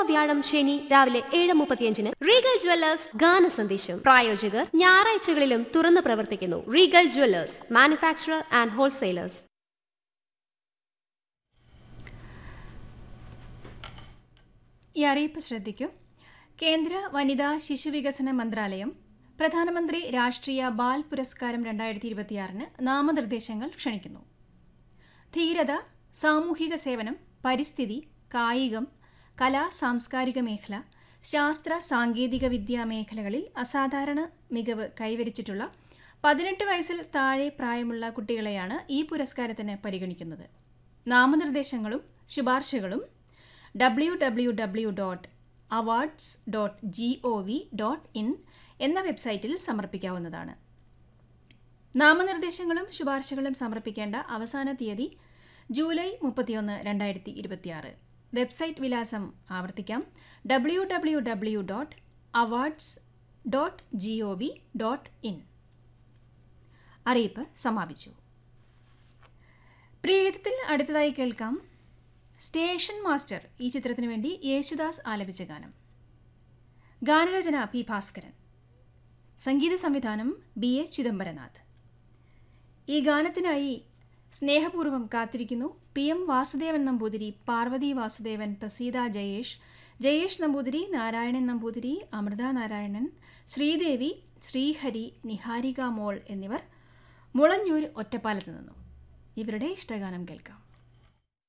വ്യാഴം ശനി രാവിലെ ഏഴ് മുപ്പത്തിയഞ്ചിന് റീഗൽ ജ്വല്ലേഴ്സ് ഗാന സന്ദേശം പ്രായോജകർ ഞായറാഴ്ചകളിലും തുറന്നു പ്രവർത്തിക്കുന്നു Regal jewellers manufacturer and wholesalers ഈ അറിയിപ്പ് ശ്രദ്ധിക്കൂ കേന്ദ്ര വനിതാ ശിശുവികസന മന്ത്രാലയം പ്രധാനമന്ത്രി രാഷ്ട്രീയ ബാൽ പുരസ്കാരം രണ്ടായിരത്തി ഇരുപത്തിയാറിന് നാമനിർദ്ദേശങ്ങൾ ക്ഷണിക്കുന്നു ധീരത സാമൂഹിക സേവനം പരിസ്ഥിതി കായികം കലാ സാംസ്കാരിക മേഖല ശാസ്ത്ര സാങ്കേതിക വിദ്യാ മേഖലകളിൽ അസാധാരണ മികവ് കൈവരിച്ചിട്ടുള്ള പതിനെട്ട് വയസ്സിൽ താഴെ പ്രായമുള്ള കുട്ടികളെയാണ് ഈ പുരസ്കാരത്തിന് പരിഗണിക്കുന്നത് നാമനിർദ്ദേശങ്ങളും ശുപാർശകളും W W W dot awards dot G O V dot in എന്ന വെബ്സൈറ്റിൽ സമർപ്പിക്കാവുന്നതാണ് നാമനിർദ്ദേശങ്ങളും ശുപാർശകളും സമർപ്പിക്കേണ്ട അവസാന തീയതി ജൂലൈ മുപ്പത്തിയൊന്ന് രണ്ടായിരത്തി ഇരുപത്തിയാറ് വെബ്സൈറ്റ് വിലാസം ആവർത്തിക്കാം W W W dot awards dot G O V dot in അറിയിപ്പ് സമാപിച്ചു പ്രിയത്തിൽ അടുത്തതായി കേൾക്കാം സ്റ്റേഷൻ മാസ്റ്റർ ഈ ചിത്രത്തിനു വേണ്ടി യേശുദാസ് ആലപിച്ച ഗാനം ഗാനരചന പി ഭാസ്കരൻ സംഗീത സംവിധാനം ബി എ ചിദംബരനാഥ് ഈ ഗാനത്തിനായി സ്നേഹപൂർവ്വം കാത്തിരിക്കുന്നു പി എം വാസുദേവൻ നമ്പൂതിരി പാർവതി വാസുദേവൻ പ്രസീത ജയേഷ് ജയേഷ് നമ്പൂതിരി നാരായണൻ നമ്പൂതിരി അമൃത നാരായണൻ ശ്രീദേവി ശ്രീഹരി നിഹാരിക മോൾ എന്നിവർ മുളഞ്ഞൂർ ഒറ്റപ്പാലത്ത് നിന്നും ഇവരുടെ ഇഷ്ടഗാനം കേൾക്കാം